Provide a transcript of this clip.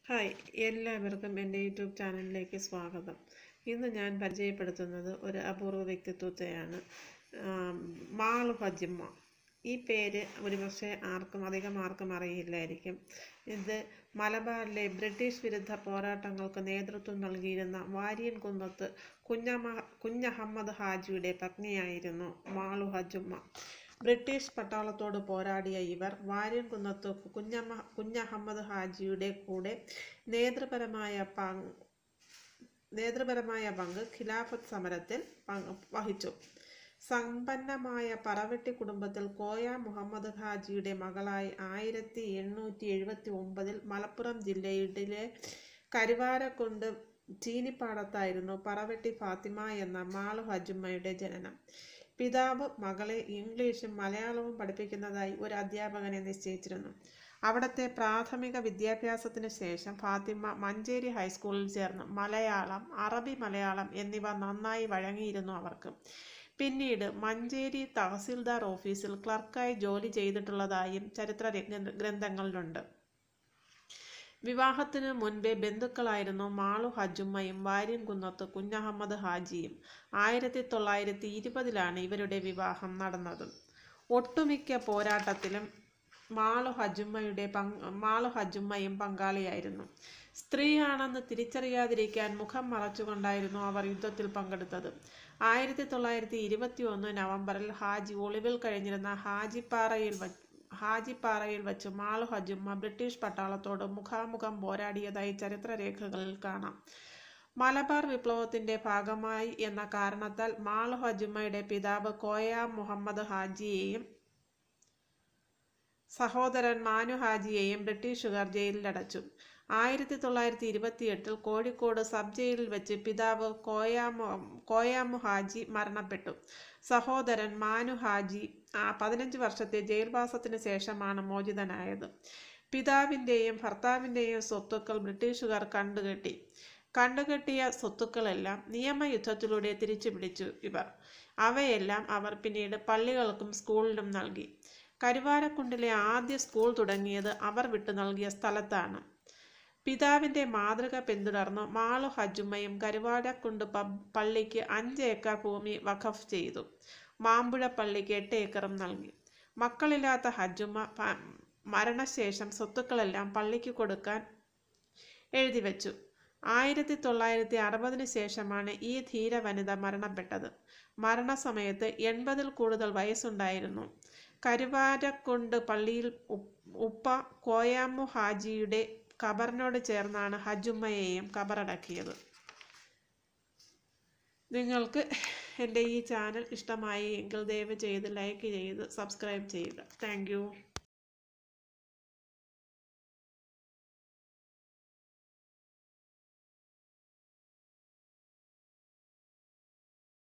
hi എല്ലാവർക്കും എൻ്റെ YouTube ചാനലിലേക്ക് സ്വാഗതം ഇന്ന് ഞാൻ പരിചയപ്പെടുത്തുന്നത് ഒരു അപൂർവ വ്യക്തിത്വത്തെയാണ് ആം, മാളു ഫജിമ്മ ഈ പേര് ഒരുപക്ഷെ ആർക്കും അധികം ആർക്കും അറിയില്ലായിരിക്കും ഇത് മലബാറിലെ ബ്രിട്ടീഷ് വിരുദ്ധ പോരാട്ടങ്ങൾക്ക് നേതൃത്വം നൽകിയിരുന്ന വാര്യൻ കുന്നത്ത് കുഞ്ഞമ്മ കുഞ്ഞഹമ്മദ് ഹാജിയുടെ പത്നിയായിരുന്നു മാളു ഹജുമ്മ ബ്രിട്ടീഷ് പട്ടാളത്തോട് പോരാടിയ ഇവർ വാര്യൻകുന്നത്ത് കുഞ്ഞമ്മ കുഞ്ഞഹമ്മദ് ഹാജിയുടെ കൂടെ നേതൃപരമായ പങ്ക് നേതൃപരമായ പങ്ക് ഖിലാഫത്ത് സമരത്തിൽ പങ്ക് വഹിച്ചു സമ്പന്നമായ പറവെട്ടി കുടുംബത്തിൽ കോയ മുഹമ്മദ് ഹാജിയുടെ മകളായി ആയിരത്തി എണ്ണൂറ്റി എഴുപത്തി ഒമ്പതിൽ മലപ്പുറം ജില്ലയിലെ കരുവാരക്കുണ്ട് ചീനിപ്പാടത്തായിരുന്നു പറവെട്ടി ഫാത്തിമ എന്ന മാളു ഹജുമ്മയുടെ ജനനം പിതാവ് മകളെ ഇംഗ്ലീഷും മലയാളവും പഠിപ്പിക്കുന്നതായി ഒരു അധ്യാപകനെ നിശ്ചയിച്ചിരുന്നു അവിടുത്തെ പ്രാഥമിക വിദ്യാഭ്യാസത്തിന് ശേഷം ഫാത്തിമ മഞ്ചേരി ഹൈസ്കൂളിൽ ചേർന്ന് മലയാളം അറബി മലയാളം എന്നിവ നന്നായി വഴങ്ങിയിരുന്നു അവർക്ക് പിന്നീട് മഞ്ചേരി തഹസിൽദാർ ഓഫീസിൽ ക്ലർക്കായി ജോലി ചെയ്തിട്ടുള്ളതായും ചരിത്ര രംഗ- ഗ്രന്ഥങ്ങളിലുണ്ട് വിവാഹത്തിന് മുൻപേ ബന്ധുക്കളായിരുന്നു മാളു ഹജുമ്മയും വാര്യൻകുന്നത്ത് കുഞ്ഞഹമ്മദ് ഹാജിയും ആയിരത്തി തൊള്ളായിരത്തി ഇരുപതിലാണ് ഇവരുടെ വിവാഹം നടന്നത് ഒട്ടുമിക്ക പോരാട്ടത്തിലും മാളു ഹജുമ്മയുടെ പങ്ക് മാളു ഹജുമ്മയും പങ്കാളിയായിരുന്നു സ്ത്രീയാണെന്ന് തിരിച്ചറിയാതിരിക്കാൻ മുഖം മറച്ചുകൊണ്ടായിരുന്നു അവർ യുദ്ധത്തിൽ പങ്കെടുത്തത് ആയിരത്തി തൊള്ളായിരത്തി ഇരുപത്തി ഒന്ന് നവംബറിൽ ഹാജി ഒളിവിൽ കഴിഞ്ഞിരുന്ന ഹാജിപ്പാറയിൽ വ ഹാജിപ്പാറയിൽ വച്ച് മാളു ഹജുമ്മ ബ്രിട്ടീഷ് പട്ടാളത്തോട് മുഖാമുഖം പോരാടിയതായി ചരിത്രരേഖകളിൽ കാണാം മലബാർ വിപ്ലവത്തിന്റെ ഭാഗമായി എന്ന കാരണത്താൽ മാളു ഹജുമ്മയുടെ പിതാവ് കോയ മുഹമ്മദ് ഹാജിയെയും സഹോദരൻ മാനു ഹാജിയെയും ബ്രിട്ടീഷുകാർ ജയിലിലടച്ചു ആയിരത്തി തൊള്ളായിരത്തി ഇരുപത്തിയെട്ടിൽ കോഴിക്കോട് സബ് ജയിലിൽ വെച്ച് പിതാവ് കോയാമു കോയാമു ഹാജി മരണപ്പെട്ടു സഹോദരൻ മാനു ഹാജി ആ പതിനഞ്ച് വർഷത്തെ ജയിൽവാസത്തിന് ശേഷമാണ് മോചിതനായത് പിതാവിൻ്റെയും ഭർത്താവിൻ്റെയും സ്വത്തുക്കൾ ബ്രിട്ടീഷുകാർ കണ്ടുകെട്ടി കണ്ടുകെട്ടിയ സ്വത്തുക്കളെല്ലാം നിയമയുദ്ധത്തിലൂടെ തിരിച്ചു പിടിച്ചു ഇവർ അവയെല്ലാം അവർ പിന്നീട് പള്ളികൾക്കും സ്കൂളിനും നൽകി കരുവാരക്കുണ്ടിലെ ആദ്യ സ്കൂൾ തുടങ്ങിയത് അവർ വിട്ടു നൽകിയ സ്ഥലത്താണ് പിതാവിന്റെ മാതൃക പിന്തുടർന്ന് മാളു ഹജുമ്മയും കരുവാരക്കുണ്ട് പബ് പള്ളിക്ക് അഞ്ച് ഏക്കർ ഭൂമി വഖഫ് ചെയ്തു മാമ്പുഴ പള്ളിക്ക് എട്ട് ഏക്കറും നൽകി മക്കളില്ലാത്ത ഹജുമ്മ പ- മരണശേഷം സ്വത്തുക്കളെല്ലാം പള്ളിക്ക് കൊടുക്കാൻ എഴുതി വെച്ചു ആയിരത്തി തൊള്ളായിരത്തി അറുപതിന് ശേഷമാണ് ഈ ധീര വനിത മരണപ്പെട്ടത് മരണസമയത്ത് എൺപതിൽ കൂടുതൽ വയസ്സുണ്ടായിരുന്നു കരുവാരക്കുണ്ട് പള്ളിയിൽ ഉ- ഉപ്പ കോയാമു ഹാജിയുടെ ഖബറിനോട് ചേർന്നാണ് ഹജുമ്മയെയും ഖബറടക്കിയത് നിങ്ങൾക്ക് എൻ്റെ ഈ ചാനൽ ഇഷ്ടമായി എങ്കിൽ ദയവ് ചെയ്ത് ലൈക്ക് ചെയ്ത് സബ്സ്ക്രൈബ് ചെയ്യുക താങ്ക്